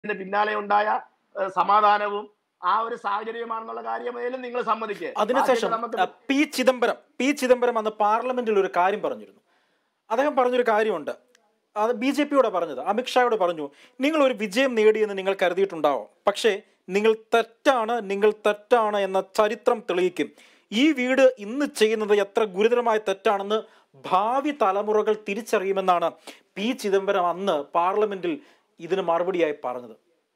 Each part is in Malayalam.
ഇതിന്റെ പിന്നാലെ ഉണ്ടായ ഏഹ്, സമാധാനവും ആ ഒരു സാഹചര്യമാണെന്നുള്ള കാര്യമേലും നിങ്ങൾ സമ്മതിക്കുക അതിനുശേഷം നമുക്ക് അഹ്, പി ചിദംബരം പി ചിദംബരം അന്ന് പാർലമെന്റിൽ ഒരു കാര്യം പറഞ്ഞിരുന്നു അദ്ദേഹം പറഞ്ഞൊരു കാര്യമുണ്ട് അത് ബി ജെ പിയോട് പറഞ്ഞത് അമിത്ഷായോട് പറഞ്ഞു നിങ്ങൾ ഒരു വിജയം നേടിയെന്ന് നിങ്ങൾ കരുതിയിട്ടുണ്ടാവും പക്ഷേ നിങ്ങൾ തെറ്റാണ് നിങ്ങൾ തെറ്റാണ് എന്ന ചരിത്രം തെളിയിക്കും ഈ വീട് ഇന്ന് ചെയ്യുന്നത് എത്ര ഗുരുതരമായ തെറ്റാണെന്ന് ഭാവി തലമുറകൾ തിരിച്ചറിയുമെന്നാണ് പി ചിദംബരം അന്ന് പാർലമെന്റിൽ ഇതിന് മറുപടിയായി പറഞ്ഞത്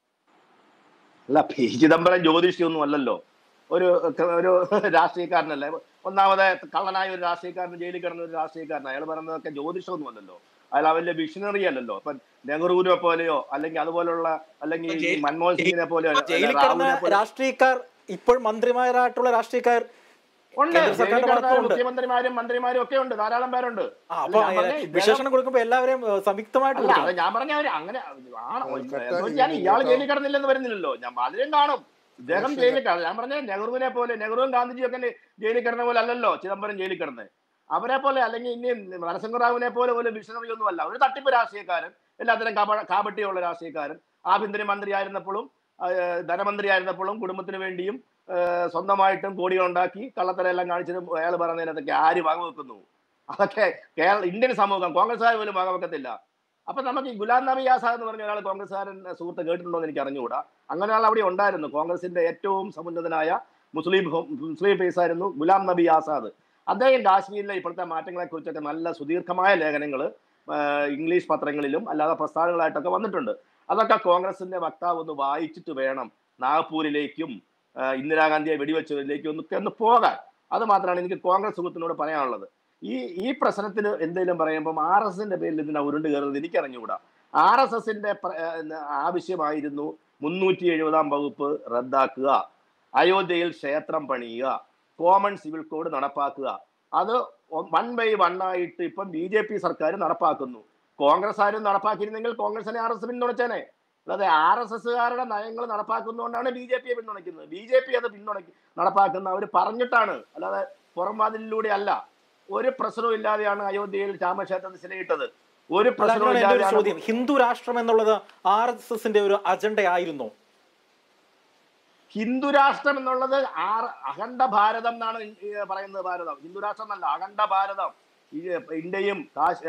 അല്ല പി ചിദംബരം ജ്യോതിഷിയൊന്നും അല്ലല്ലോ ഒരു ഒരു രാഷ്ട്രീയക്കാരനല്ലേ ഒന്നാമത് കള്ളനായ ഒരു രാഷ്ട്രീയക്കാരൻ ജയിലിൽ കിടന്ന ഒരു രാഷ്ട്രീയക്കാരൻ അയാൾ പറയുന്നതൊക്കെ ജ്യോതിഷമൊന്നും അല്ലല്ലോ അയാൾ വലിയ വിഷണറി അല്ലല്ലോ ഇപ്പൊ നെഹ്റുവിനെ പോലെയോ അല്ലെങ്കിൽ അതുപോലുള്ള അല്ലെങ്കിൽ ഈ ജയിൽ- മൻമോഹൻ സിംഗിനെ പോലെയോ അല്ല, ജയിലിൽ കിടന്ന രാഹുലിനെ പോലെ രാഷ്ട്രീയക്കാർ ഇപ്പോൾ മന്ത്രിമാരായിട്ടുള്ള രാഷ്ട്രീയക്കാർ ഉണ്ട് കേന്ദ്ര ജയിലിൽ സർക്കാരിന്റെ കിടന്ന ഭാഗത്തുണ്ട്. മുഖ്യമന്ത്രിമാരും മന്ത്രിമാരും ഒക്കെ ഉണ്ട് ധാരാളം പേരുണ്ട് ആ, അല്ല, അപ്പൊ ഞാൻ പറഞ്ഞേ, ഇദ്ദേഹം- വിശേഷണം കൊടുക്കുമ്പോ എല്ലാവരെയും ഏഹ്, സംയുക്തമായിട്ട് അല്ല കൊടുക്കണം. അത് ഞാൻ പറഞ്ഞ അവര് അങ്ങനെ ആണ് കറക്റ്റാണ് എന്ന് വെച്ചാൽ ഇയാൾ കേട്ടോ. ജയിലിൽ കിടന്നില്ലെന്ന് വരുന്നില്ലല്ലോ ഞാൻ പലരും കാണും ഇദ്ദേഹം ജയിലിൽ കിടന്നു ഞാൻ പറഞ്ഞ നെഹ്റുവിനെ പോലെ നെഹ്റുവും ഗാന്ധിജിയും ഒക്കെ ജയിലിൽ കിടന്ന പോലെ അല്ലല്ലോ ചിദംബരം ജയിലിൽ കിടന്നത് അവരെ പോലെ അല്ലെങ്കിൽ ഇനി നരസിംഹറാവുവിനെ പോലെ ഒരു വിഷണറി ഒന്നും അല്ല ഒരു തട്ടിപ്പ് രാഷ്ട്രീയക്കാരൻ എല്ലാത്തരം കാപ കാപട്യമുള്ള രാഷ്ട്രീയക്കാരൻ ആഭ്യന്തര മന്ത്രി ആയിരുന്നപ്പോഴും ധനമന്ത്രി ആയിരുന്നപ്പോഴും കുടുംബത്തിന് വേണ്ടിയും ആ, സ്വന്തമായിട്ടും കോടികൾ ഉണ്ടാക്കി കള്ളത്തരെല്ലാം കാണിച്ചതും അയാൾ പറയുന്നതിനകത്തൊക്കെ ആര് വകവെക്കുന്നു അതൊക്കെ കേരള ഇന്ത്യൻ സമൂഹം കോൺഗ്രസ്സുകാർ പോലും വകവെക്കത്തില്ല അപ്പൊ നമുക്ക് ഈ ഗുലാം നബി ആസാദ് എന്ന് പറഞ്ഞ ഒരാൾ കോൺഗ്രസ്സുകാരൻ സുഹൃത്ത് കേട്ടിട്ടുണ്ടോ എന്ന് എനിക്ക് അറിഞ്ഞുകൂടാ അങ്ങനെ ഒരാൾ അവിടെ ഉണ്ടായിരുന്നു കോൺഗ്രസിന്റെ ഏറ്റവും സമുന്നതനായ മുസ്ലിം ഹോ- മുസ്ലിം ഫേസ് ആയിരുന്നു ഗുലാം നബി ആസാദ് അദ്ദേഹം കാശ്മീരിലെ ഇപ്പോഴത്തെ മാറ്റങ്ങളെ കുറിച്ചൊക്കെ നല്ല സുദീർഘമായ ലേഖനങ്ങൾ ഇംഗ്ലീഷ് പത്രങ്ങളിലും അല്ലാതെ പ്രസ്ഥാനങ്ങളായിട്ടൊക്കെ വന്നിട്ടുണ്ട് അതൊക്കെ കോൺഗ്രസിന്റെ വക്താവ് ഒന്ന് വായിച്ചിട്ട് വേണം നാഗ്പൂരിലേക്കും ആ, ഇന്ദിരാഗാന്ധിയെ വെടിവെച്ചതിലേക്കും ഒന്നൊക്കെ ഒന്ന് പോകാൻ അത് മാത്രമാണ് എനിക്ക് കോൺഗ്രസ് സുഹൃത്തിനോട് പറയാനുള്ളത് ഈ ഈ പ്രശ്നത്തിന് എന്തെങ്കിലും പറയുമ്പം ആർ എസ് എസിന്റെ പേരിൽ ഇതിനെ ഉരുണ്ട് കയറുന്നത് എനിക്കറിഞ്ഞുകൂടാ ആർ എസ് എസിന്റെ ആവശ്യമായിരുന്നു മുന്നൂറ്റി എഴുപതാം വകുപ്പ് റദ്ദാക്കുക അയോധ്യയിൽ ക്ഷേത്രം പണിയുക കോമൺ സിവിൽ കോഡ് നടപ്പാക്കുക അത് വൺ ബൈ വൺ ആയിട്ട് ഇപ്പം ബി ജെ പി സർക്കാർ നടപ്പാക്കുന്നു കോൺഗ്രസ് ആരും നടപ്പാക്കിയിരുന്നെങ്കിൽ കോൺഗ്രസിനെ ആർ എസ് എസ് പിന്തുണച്ചേനെ അല്ലാതെ ആർ എസ് എസ്സുകാരുടെ നയങ്ങൾ നടപ്പാക്കുന്നതുകൊണ്ടാണ് ബി ജെ പിയെ പിന്തുണയ്ക്കുന്നത് ബി ജെ പി അത് പിന്തുണയ്ക്ക് നടപ്പാക്കുന്ന അവർ പറഞ്ഞിട്ടാണ് അല്ലാതെ പുറം വാതിലിലൂടെ അല്ല ഒരു പ്രശ്നവും ഇല്ലാതെയാണ് അയോധ്യയിൽ രാമക്ഷേത്രത്തിൽ ശിലയിട്ടത് ഒരു അല്ല, പ്രശ്നവും അങ്ങനെയാണ് എൻ്റെ ഒരു ഇല്ലാതെയാണ് ചോദ്യം ഹിന്ദു രാഷ്ട്രം എന്നുള്ളത് ആർ എസ് എസിന്റെ ഒരു അജണ്ടയായിരുന്നോ ഹിന്ദു രാഷ്ട്രം എന്നുള്ളത് ആറ് അഖണ്ഡ ഭാരതം എന്നാണ് ഈ പറയുന്നത് ഭാരതം ഹിന്ദു രാഷ്ട്രം എന്നല്ല അഖണ്ഡ ഭാരതം ഈ ഇന്ത്യയും കാശ്